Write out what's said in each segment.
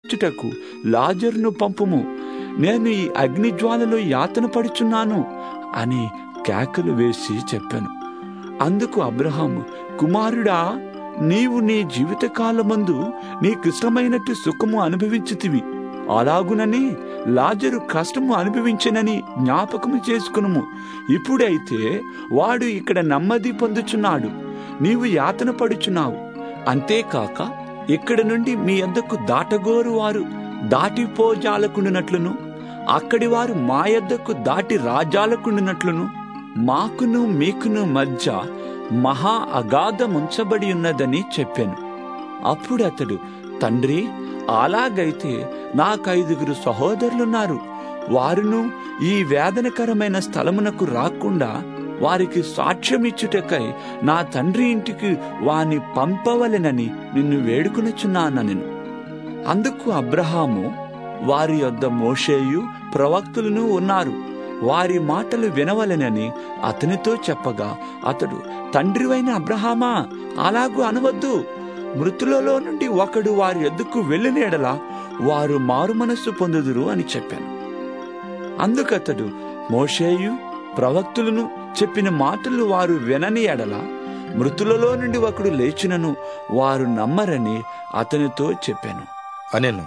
చుటకు లాజరును పంపుము నేను ఈ అగ్నిజ్వాలలో యాతన పడుచున్నాను అని కేకలు వేసి చెప్పాను అందుకు అబ్రహాము కుమారుడా నీవు నీ జీవితకాలమందు నీకిష్టమైనట్టు సుఖము అనుభవించితివి అలాగునని లాజరు కష్టము అనుభవించనని జ్ఞాపకము చేసుకునుము ఇప్పుడైతే వాడు ఇక్కడ నెమ్మది పొందుచున్నాడు నీవు యాతన పడుచున్నావు అంతేకాక ఇక్కడ నుండి మీ యొద్దకు దాటగోరు వారు దాటిపోజాలకుండునట్లును అక్కడి వారు మా యొద్దకు దాటి రాజాలకుండునట్లును మాకును మీకును మధ్య మహా అగాధముంచబడి ఉన్నదని చెప్పాను అప్పుడు అతడు తండ్రి అలాగైతే నాకైదుగురు సహోదరులున్నారు వారును ఈ వేదనకరమైన స్థలమునకు రాకుండా వారికి సాక్ష్యమిచ్చుటకై నా తండ్రి ఇంటికి వాని పంపవలెనని నిన్ను వేడుకొనుచున్నానెను అందుకు అబ్రహాము వారి యొద్ద మోషేయు ప్రవక్తులను ఉన్నారు వారి మాటలు వినవలెనని అతనితో చెప్పగా అతడు తండ్రివైన అబ్రహామా అలాగూ అనవద్దు మృతులలో నుండి ఒకడు వారి ఎద్దుకు వెళ్ళిన ఎడల వారు మారు మనస్సు పొందుదురు అని చెప్పాను అందుకతడు మోషేయు ప్రవక్తులను చెప్పిన మాటలు వారు వినని ఎడల మృతులలో నుండి ఒకడు లేచినను వారు నమ్మరని అతనితో చెప్పాను అనెను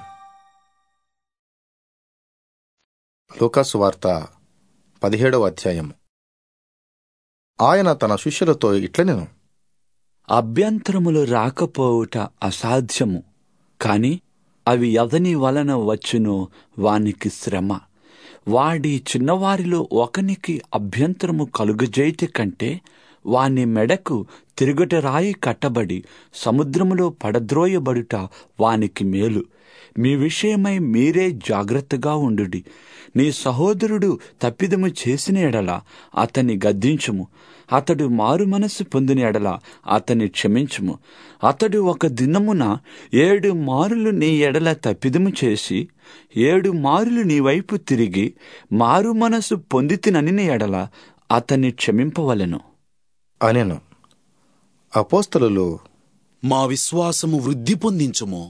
లూకాసు వార్త పదిహేడవ అధ్యాయము ఆయన తన శిష్యులతో ఇట్లనెను అభ్యంతరములు రాకపోవుట అసాధ్యము కాని అవి ఎవని వలన వచ్చునో వానికి శ్రమ వాడి చిన్నవారిలో ఒకనికి అభ్యంతరము కలుగజేయటి కంటే వాని మెడకు తిరుగట రాయి కట్టబడి సముద్రములో పడద్రోయబడుట వానికి మేలు మీ విషయమై మీరే జాగ్రత్తగా ఉండుడి నీ సహోదరుడు తప్పిదము చేసిన ఎడల అతన్ని గద్దించుము అతడు మారు మనస్సు పొందిన ఎడల అతన్ని క్షమించుము అతడు ఒక దినమున ఏడు మారులు నీ ఎడల తప్పిదము చేసి ఏడు మారులు నీ వైపు తిరిగి మారు మనస్సు పొందితినని ఎడల అతన్ని క్షమింపవలెను అనెను అపోస్తలు మా విశ్వాసము వృద్ధి పొందించుము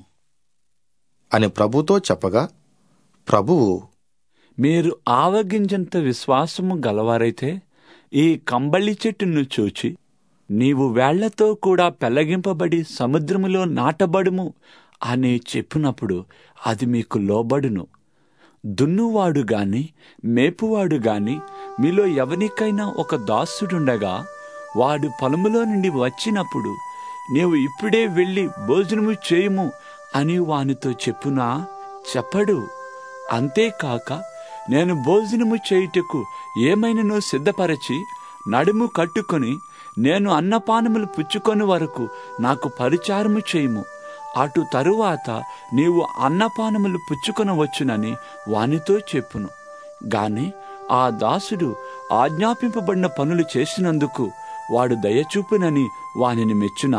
అని ప్రభుతో చెప్పగా ప్రభువు మీరు ఆవగింజంత విశ్వాసము గలవారైతే ఈ కంబళి చెట్టును చూచి నీవు వేళ్లతో కూడా పెళ్లగింపబడి సముద్రములో నాటబడుము అని చెప్పినప్పుడు అది మీకు లోబడును దున్నువాడు గాని మేపువాడు గాని మీలో ఎవరికైనా ఒక దాసుడుండగా వాడు పొలములో నుండి వచ్చినప్పుడు నీవు ఇప్పుడే వెళ్ళి భోజనము చేయుము అని వానితో చెప్పునా చెప్పడు అంతేకాక నేను భోజనము చేయుటకు ఏమైనను సిద్ధపరచి నడుము కట్టుకొని నేను అన్నపానములు పుచ్చుకొని వరకు నాకు పరిచారము చేయుము అటు తరువాత నీవు అన్నపానములు పుచ్చుకొనవచ్చునని వానితో చెప్పును గాని ఆ దాసుడు ఆజ్ఞాపింపబడిన పనులు చేసినందుకు వాడు దయచూపునని వానిని మెచ్చునా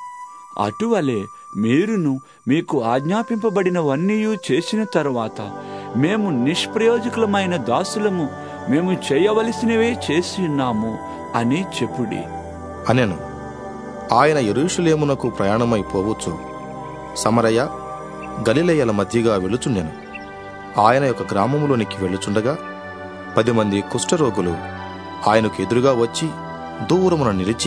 అటువలే మీరును మీకు ఆజ్ఞాపింపబడినవన్నీ చేసిన తరువాత మేము నిష్ప్రయోజకులమైన దాసులము మేము చేయవలసినవే చేసి ఉన్నాము అని చెప్పుడి అనెను ఆయన ఎరుషులేమునకు ప్రయాణమై పోవచ్చు సమరయ గలిలయల మధ్యగా వెళుచుండెను ఆయన యొక్క గ్రామములోనికి వెళ్ళుచుండగా పది మంది కుష్ఠరోగులు ఆయనకు ఎదురుగా వచ్చి దూరమున నిలిచి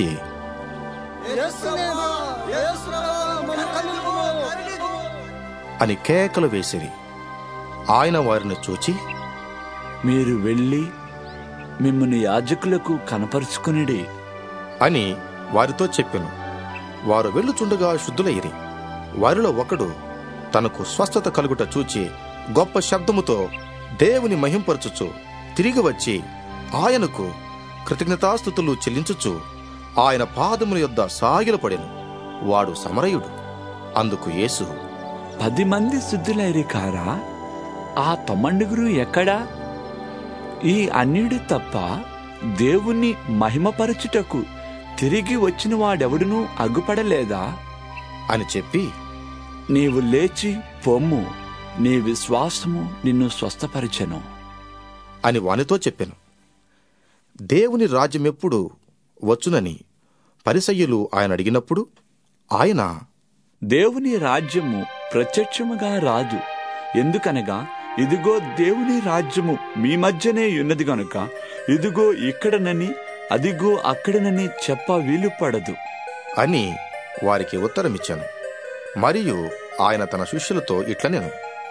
అని కేకలు వేసిరి ఆయన వారిని చూచి మీరు వెళ్ళి మిమ్మల్ని యాజకులకు కనపరుచుకునిడి అని వారితో చెప్పెను వారు వెళ్ళుచుండగా శుద్ధులైరి వారిలో ఒకడు తనకు స్వస్థత కలుగుట చూచి గొప్ప శబ్దముతో దేవుని మహింపరచుచు తిరిగి వచ్చి ఆయనకు కృతజ్ఞతాస్థుతులు చెల్లించుచు ఆయన పాదముల యొద్ద సాగిలపడెను వాడు సమరయుడు అందుకు యేసు పది మంది శుద్ధులైరి కారా ఆ తొమ్మండుగురు ఎక్కడా ఈ అన్యుడు తప్ప దేవుణ్ణి మహిమపరచుటకు తిరిగి వచ్చిన వాడెవడునూ అగ్గుపడలేదా అని చెప్పి నీవు లేచి పొమ్ము నీ విశ్వాసము నిన్ను స్వస్థపరిచెను అని వానితో చెప్పెను దేవుని రాజ్యమెప్పుడు వచ్చునని పరిసయ్యులు ఆయన అడిగినప్పుడు ఆయన దేవుని రాజ్యము ప్రత్యక్షముగా రాదు ఎందుకనగా ఇదిగో దేవుని రాజ్యము మీ మధ్యనే ఉన్నది గనుక ఇదిగో ఇక్కడనని అదిగో అక్కడనని చెప్ప వీలు పడదు అని వారికి ఉత్తరమిచ్చాను మరియు ఆయన తన శిష్యులతో ఇట్ల నేను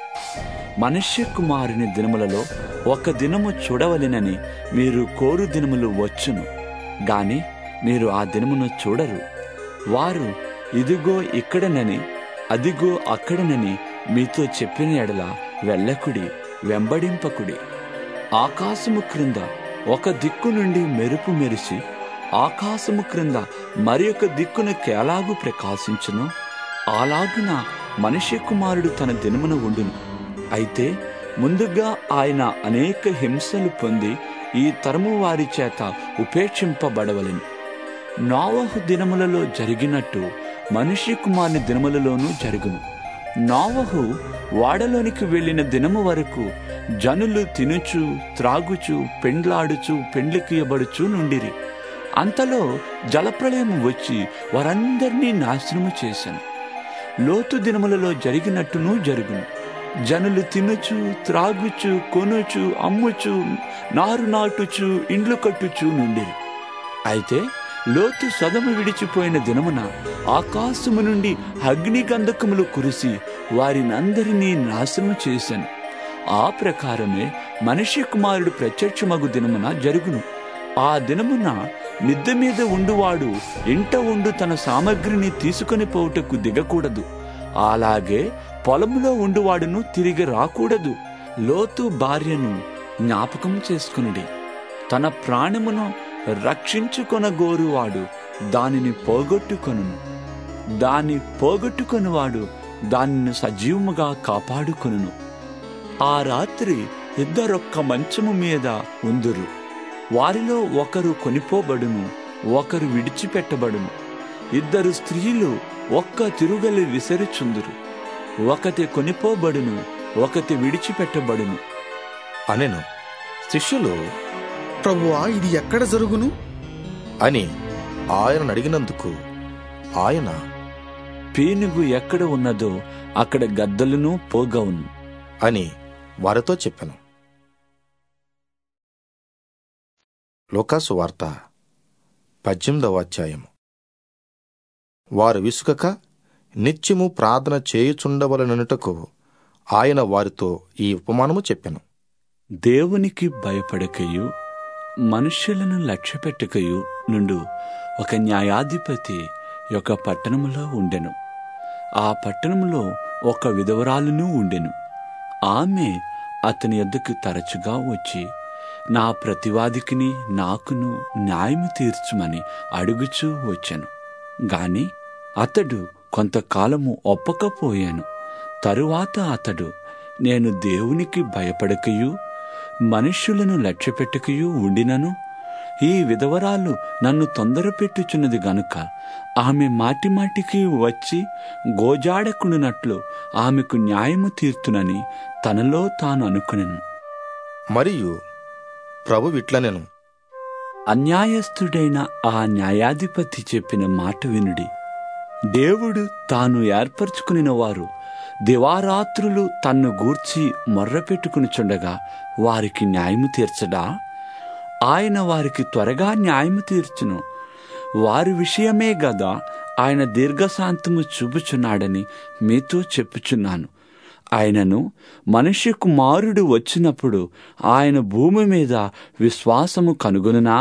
మనుష్య కుమారుని దినములలో ఒక దినము చూడవలెనని మీరు కోరు దినములు వచ్చును గాని మీరు ఆ దినమును చూడరు వారు ఇదిగో ఇక్కడనని అదిగో అక్కడనని మీతో చెప్పిన ఎడల వెళ్ళకుడి వెంబడింపకుడి ఆకాశము క్రింద ఒక దిక్కు నుండి మెరుపు మెరిసి ఆకాశము క్రింద మరి ఒక దిక్కున కేలాగు ప్రకాశించును అలాగున మనుష్య కుమారుడు తన దినమున ఉండును అయితే ముందుగా ఆయన అనేక హింసలు పొంది ఈ తరము వారి చేత ఉపేక్షింపబడవలెను నోవహు దినములలో జరిగినట్టు మనుష్య కుమారుని దినములలోనూ జరుగును నోవహు వాడలోనికి వెళ్ళిన దినము వరకు జనులు తినుచు త్రాగుచు పెండ్లాడుచు పెండ్లికియబడుచు నుండిరి అంతలో జలప్రళయం వచ్చి వారందరినీ నాశనము చేశాను లోతు దినములలో జరిగినట్టును జరుగును జనులు తినుచు త్రాగుచు కొనుచు అమ్ముచు నారు నాటుచు ఇండ్లు కట్టుచు నుండిరి అయితే లోతు సదము విడిచిపోయిన దినమున ఆకాశము నుండి అగ్ని గంధకములు కురిసి వారినందరినీ నాశనము చేశాను ఆ ప్రకారమే మనిషి కుమారుడు ప్రత్యక్షమగు దినమున జరుగును ఆ దినమున మిద్దె మీద ఉండువాడు ఇంట ఉండు తన సామగ్రిని తీసుకొని పోవుటకు దిగకూడదు అలాగే పొలములో ఉండువాడును తిరిగి రాకూడదు లోతు భార్యను జ్ఞాపకం చేసుకునుడి తన ప్రాణమును రక్షించుకొనగోరువాడు దానిని పోగొట్టుకొనును దాన్ని పోగొట్టుకొనివాడు దానిని సజీవముగా కాపాడుకొనును ఆ రాత్రి ఇద్దరొక్క మంచము మీద ఉందురు వారిలో ఒకరు కొనిపోబడును ఒకరు విడిచిపెట్టబడును ఇద్దరు స్త్రీలు ఒక్క తిరుగలి విసరుచుందురు ఒకటి కొనిపోబడును ఒకటి విడిచిపెట్టబడును అనెను శిష్యులు ప్రభువా ఇది ఎక్కడ జరుగును అని ఆయన అడిగినందుకు ఆయన పీనుగు ఎక్కడ ఉన్నదో అక్కడ గద్దలును పోగవును అని వారితో చెప్పాను లోకాసు వార్త పద్దెనిమిదవ అధ్యాయము వారు విసుకక నిత్యము ప్రార్థన చేయుచుండవలననుటకు ఆయన వారితో ఈ ఉపమానము చెప్పెను దేవునికి భయపడకయు మనుష్యులను లక్ష్యపెట్టకయు నుండు ఒక న్యాయాధిపతి ఒక పట్టణములో ఉండెను ఆ పట్టణంలో ఒక విధవరాలును ఉండెను ఆమె అతని యొద్దకు తరచుగా వచ్చి నా ప్రతివాదికిని నాకును న్యాయము తీర్చుమని అడుగుచూ వచ్చాను గాని అతడు కొంతకాలము ఒప్పకపోయాను తరువాత అతడు నేను దేవునికి భయపడకయు మనుష్యులను లక్ష్యపెట్టకయు ఉండినను ఈ విధవరాలు నన్ను తొందరపెట్టుచున్నది గనుక ఆమె మాటిమాటికి వచ్చి గోజాడకుండునట్లు ఆమెకు న్యాయము తీర్తునని తనలో తాను అనుకునెను మరియు ప్రభు ఇట్లనెను అన్యాయస్థుడైన ఆ న్యాయాధిపతి చెప్పిన మాట వినుడి దేవుడు తాను ఏర్పరచుకునిన వారు దివారాత్రులు తన్ను గూర్చి మొర్రపెట్టుకునిచుండగా వారికి న్యాయము తీర్చడా ఆయన వారికి త్వరగా న్యాయము తీర్చును వారి విషయమే గదా ఆయన దీర్ఘశాంతము చూపుచున్నాడని మీతో చెప్పుచున్నాను ఆయనను మనుష్య కుమారుడు వచ్చినప్పుడు ఆయన భూమి మీద విశ్వాసము కనుగొనునా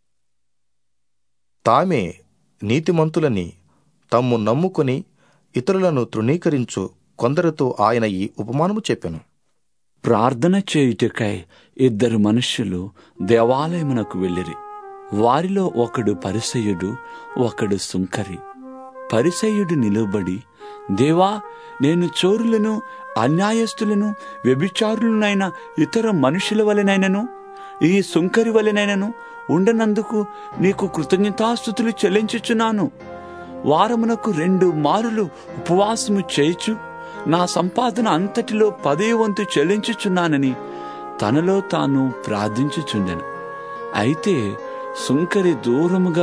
తామే నీతిమంతులని తమ్ము నమ్ముకొని ఇతరులను తృణీకరించు కొందరితో ఆయన ఈ ఉపమానము చెప్పెను ప్రార్థన చేయుటకై ఇద్దరు మనుష్యులు దేవాలయమునకు వెళ్ళిరి వారిలో ఒకడు పరిసయుడు ఒకడు సుంకరి పరిసయుడు నిలబడి దేవా నేను చోరులను అన్యాయస్తులను వ్యభిచారులనైన ఇతర మనుషుల వలెనైనను ఈ సుంకరి వలెనైనను ఉండనందుకు నీకు కృతజ్ఞతాస్థుతులు చెల్లించుచున్నాను వారమునకు రెండు మారులు ఉపవాసము చేయుచు నా సంపాదన అంతటిలో పదే వంతు చెల్లించుచున్నానని తనలో తాను ప్రార్థించుచుండెను అయితే సుంకరి దూరముగా